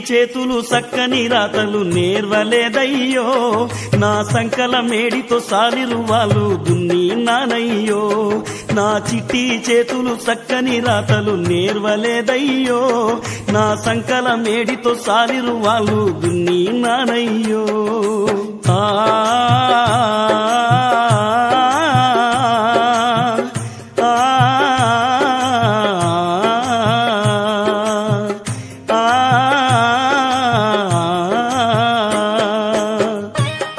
చేతులు సక్కని రాతలు నేర్వలేదయ్యో నా సంకల మేడితో సాలిరు వాళ్ళు దున్ని నానయ్యో నా చిట్టి చేతులు సక్కని రాతలు నేర్వలేదయ్యో నా సంకల మేడితో సాలిరు వాళ్ళు దున్ని నానయ్యో ఆ ఆ ఆ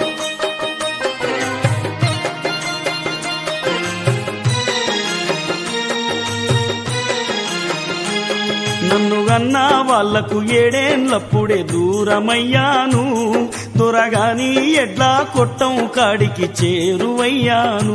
నన్ను గన్నా వాళ్లకు ఏడేండ్లప్పుడే దూరమయ్యాను దొరగాని ఎడ్లా కొట్టం కాడికి చేరువయ్యాను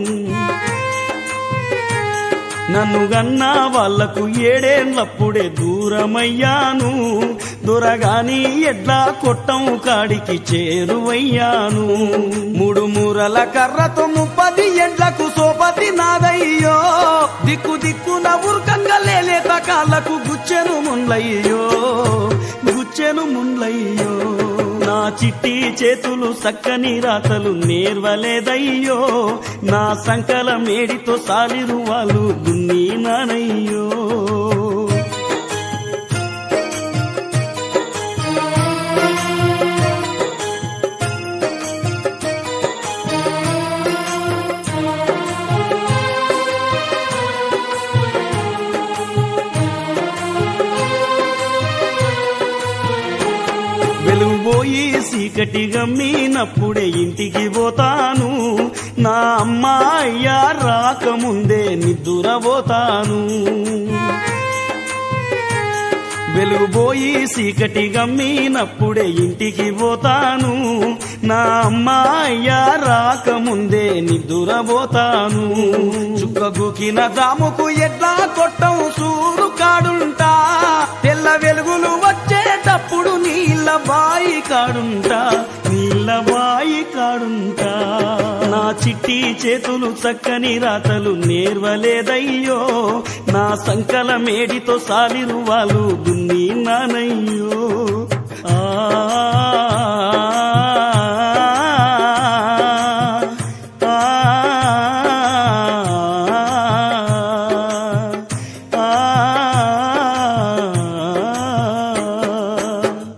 నన్ను గన్నా వాళ్లకు ఏడేండ్లప్పుడే దూరమయ్యాను దొరగాని ఎడ్లా కొట్టం కాడికి చేరువయ్యాను మూడు మూరల కర్రతో ముప్పది ఎండ్లకు సోపతి నాదయ్యో దిక్కు దిక్కున ఉర్కంగా లేలేత కాళ్ళకు గుచ్చెను మున్లయ్యో గుచ్చెను మున్లయ్యో నా చిట్టి చేతులు సక్కని రాతలు నేర్వలేదయ్యో నా సంకల మేడితో సాలిరు వాళ్ళు దున్ని నానయ్యో వెలుగుపోయి చీకటి గమ్మినప్పుడే ఇంటికి పోతాను నా అమ్మాయ్య రాకముందే నిద్దురపోతాను వెలుగుపోయి చీకటి గమ్మినప్పుడే ఇంటికి పోతాను నా అమ్మాయ్య రాకముందే నిద్దురపోతాను చుక్కగుకిన దాముకు ఎట్లా కొట్టం సూరు కాడుంటా తెల్ల వెలుగులు వచ్చేటప్పుడు నీళ్ళ బాయి కాడుంటా నీళ్ళ బాయి కాడుంటా నా చిట్టి చేతులు చక్కని రాతలు నేర్వలేదయ్యో నా సంకల మేడితో సాలిరు వాళ్ళు దున్ని నానయ్యో ఆ ఆ ఆ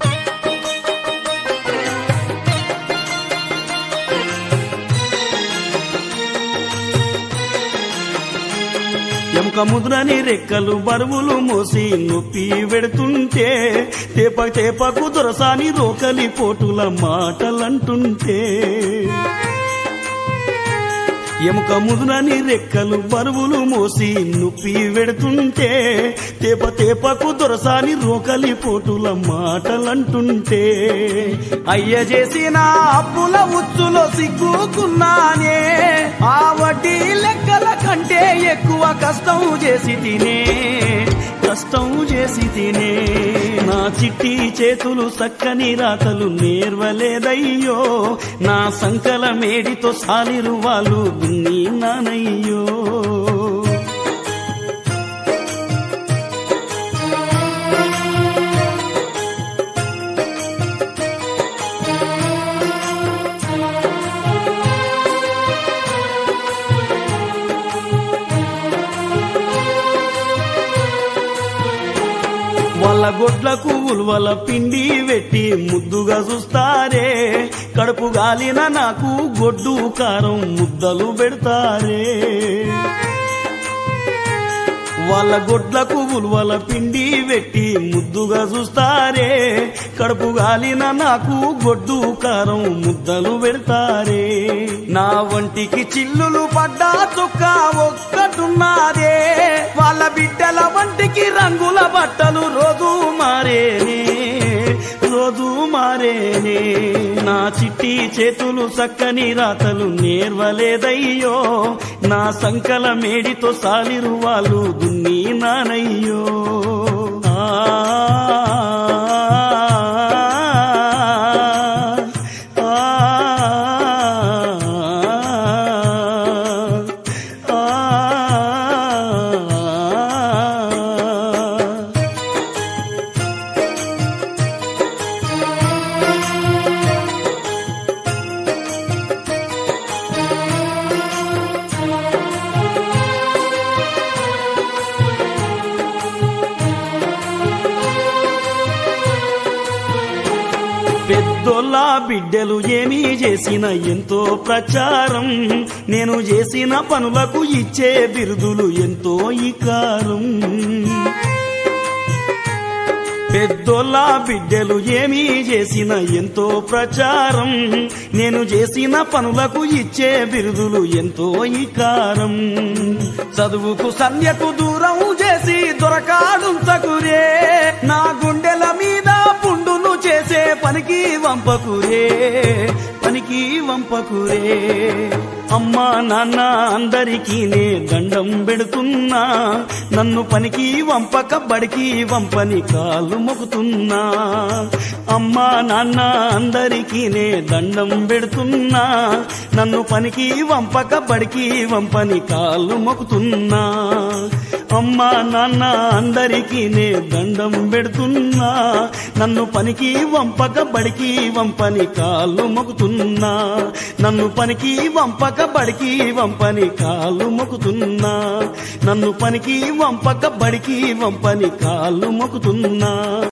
ఎముక ముద్రని రెక్కలు బరువులు మోసి నొప్పి పెడుతుంటే తేప తేపకు దొరసాని రోకలి పోటుల మాటలంటుంటే ఎముక ముదునని రెక్కలు బరువులు మోసి నొప్పి వెడుతుంటే తేప తేపకు దొరసాని రోకలి పోటుల మాటలంటుంటే అయ్య చేసిన అప్పుల ఉచ్చులో సిగ్గుకున్నానే ఆ వడ్డీ లెక్కల కంటే ఎక్కువ కష్టం చేసి తినే కష్టం చేసి తినే నా చిట్టి చేతులు సక్కని రాతలు నేర్వలేదయ్యో నా సంకల మేడితో సాలిరు వాళ్ళు దున్ని నానయ్యో వాళ్ళ గొడ్లకు ఉల్వల పిండి పెట్టి ముద్దుగా చూస్తారే కడుపు గాలిన నాకు గొడ్డు కారం ముద్దలు పెడతారే వాళ్ళ గొడ్లకు ఉల్వల పిండి పెట్టి ముద్దుగా చూస్తారే కడుపు గాలిన నాకు గొడ్డు కారం ముద్దలు పెడతారే నా వంటికి చిల్లులు పడ్డా చుక్క ఒక్కటున్నారే వాళ్ళ బిడ్డల వంటికి రంగుల బట్టలు రోజు మారేనే రోజు మారేనే నా చిట్టి చేతులు సక్కని రాతలు నేర్వలేదయ్యో నా సంకల మేడితో సాలిరు వాళ్ళు దున్ని నానయ్యో ఆ ఆ ఆ పెద్దోళ్ళ బిడ్డలు ఏమీ చేసిన ఎంతో ప్రచారం నేను చేసిన పనులకు ఇచ్చే బిరుదులు ఎంతో ఇకారం పెద్దోళ్ళ బిడ్డలు ఏమీ చేసిన ఎంతో ప్రచారం నేను చేసిన పనులకు ఇచ్చే బిరుదులు ఎంతో ఇకారం చదువుకు సంధ్యకు దూరం చేసి దొరకాడుంచకురే నా గుండెల మీద పుండును చేసే పనికి వంపకురే పనికి వంపకురే అమ్మా నాన్న అందరికీ నే దండం పెడుతున్నా నన్ను పనికి వంపక బడికి వంపని కాళ్ళు మొక్కుతున్నా అమ్మా నాన్న అందరికీ నే దండం పెడుతున్నా నన్ను పనికి వంపక బడికి వంపని కాళ్ళు మొక్కుతున్నా అమ్మా నాన్న అందరికీ నే దండం పెడుతున్నా నన్ను పనికి వంపక బడికి వంపని కాళ్ళు మొక్కుతున్నా నన్ను పనికి వంపక బడికి వంపని కాళ్ళు మొక్కుతున్నా నన్ను పనికి వంపక బడికి వంపని కాళ్ళు మొక్కుతున్నా